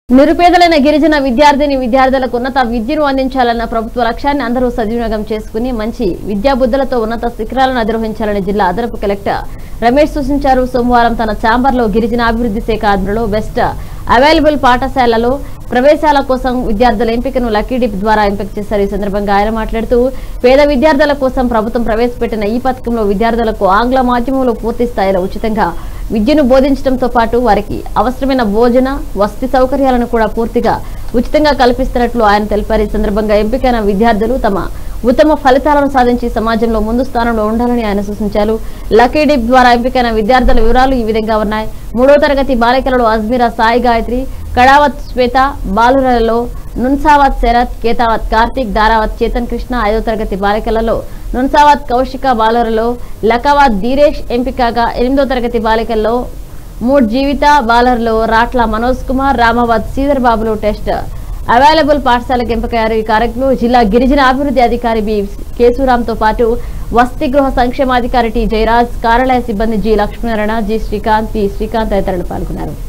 నిరుపేదలైన గిరిజన విద్యార్థిని విద్యార్థులకు ఉన్నత విద్యను అందించాలన్న ప్రభుత్వ లక్ష్యాన్ని అందరూ సద్వినియోగం చేసుకుని మంచి విద్యాబుద్ధులతో ఉన్నత శిఖరాలను అధిరోహించాలని జిల్లా అదనపు కలెక్టర్ రమేష్ సూచించారు సోమవారం తన ఛాంబర్లో గిరిజన అభివృద్ధి శాఖ ఆధ్వర్యంలో బెస్ట్ అవైలబుల్ పాఠశాలలో ప్రవేశాల కోసం విద్యార్థుల ఎంపికను లక్కీ డిప్ ద్వారా ఎంపిక చేశారు ఈ సందర్భంగా ఆయన మాట్లాడుతూ పేద విద్యార్థుల కోసం ప్రభుత్వం ప్రవేశపెట్టిన ఈ పథకంలో విద్యార్థులకు ఆంగ్ల మాధ్యమంలో పూర్తి స్థాయిలో ఉచితంగా విద్యను బోధించడంతో పాటు వారికి అవసరమైన భోజన వసతి సౌకర్యాలను కూడా పూర్తిగా ఉచితంగా కల్పిస్తున్నట్లు ఆయన తెలిపారు ఈ సందర్భంగా ఎంపికైన విద్యార్థులు తమ ఉత్తమ ఫలితాలను సాధించి సమాజంలో ముందు స్థానంలో ఉండాలని ఆయన సూచించారు లక్కీ డిప్ ద్వారా ఎంపికైన విద్యార్థుల వివరాలు ఈ విధంగా ఉన్నాయి మూడో తరగతి బాలికలలో అజ్మీరా సాయి గాయత్రి కడావత్ శ్వేత బాలురలలో నున్సావత్ శరత్ కేతావత్ కార్తీక్ దారావత్ చేతన్ కృష్ణ ఐదో తరగతి బాలికలలో నున్సావత్ కౌశిక బాలురలో లకావత్ ధీరేష్ ఎంపికగా ఎనిమిదో తరగతి బాలికల్లో మూడు జీవిత బాలర్లో రాట్ల మనోజ్ కుమార్ రామావత్ శ్రీధర్ బాబులు టెస్ట్ అవైలబుల్ పాఠశాలకు ఎంపికయ్యారు ఈ కార్యక్రమంలో జిల్లా గిరిజన అభివృద్ధి అధికారి బి కేశురాంతో పాటు వసతి గృహ సంక్షేమాధికారి టి జయరాజ్ కార్యాలయ సిబ్బంది G Lakshminarayana G Srikanth P Srikanth తదితరులు పాల్గొన్నారు